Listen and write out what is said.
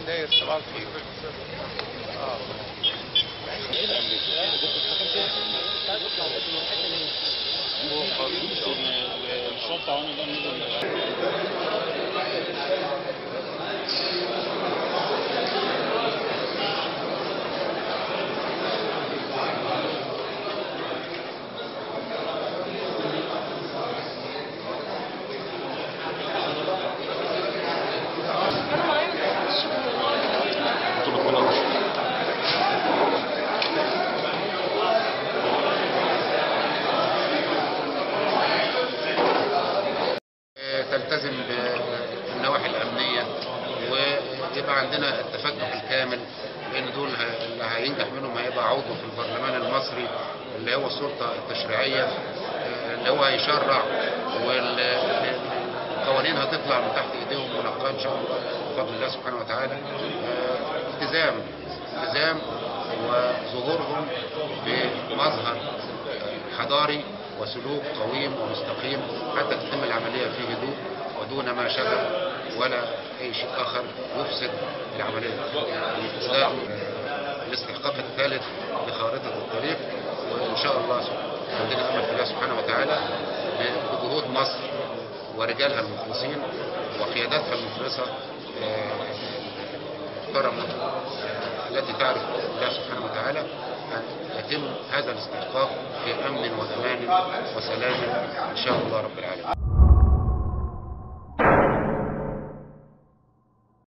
يناير صباح الخير اه الشرطة وانا ده نزل تلتزم بالنواحي الأمنية ويبقى عندنا التفكك الكامل لأن دول ه- اللي هينجح منهم هيبقى عضو في البرلمان المصري اللي هو السلطة التشريعية آه، اللي هو هيشرع والقوانين هتطلع من تحت ايديهم منقاه ان شاء الله بفضل الله سبحانه وتعالى آه، التزام التزام وظهورهم بمظهر حضاري وسلوك قويم ومستقيم حتى تتم العملية في هدوء ودون ما شغب ولا أي شيء آخر يفسد العملية ده الاستحقاق الثالث لخارطة الطريق وإن شاء الله عندنا أمل في الله سبحانه وتعالى بجهود مصر ورجالها المخلصين وقياداتها المخلصة آه، المحترمة التي تعرف الله سبحانه وتعالى أن يتم هذا الاستحقاق في أمن وأمان وسلام إن شاء الله رب العالمين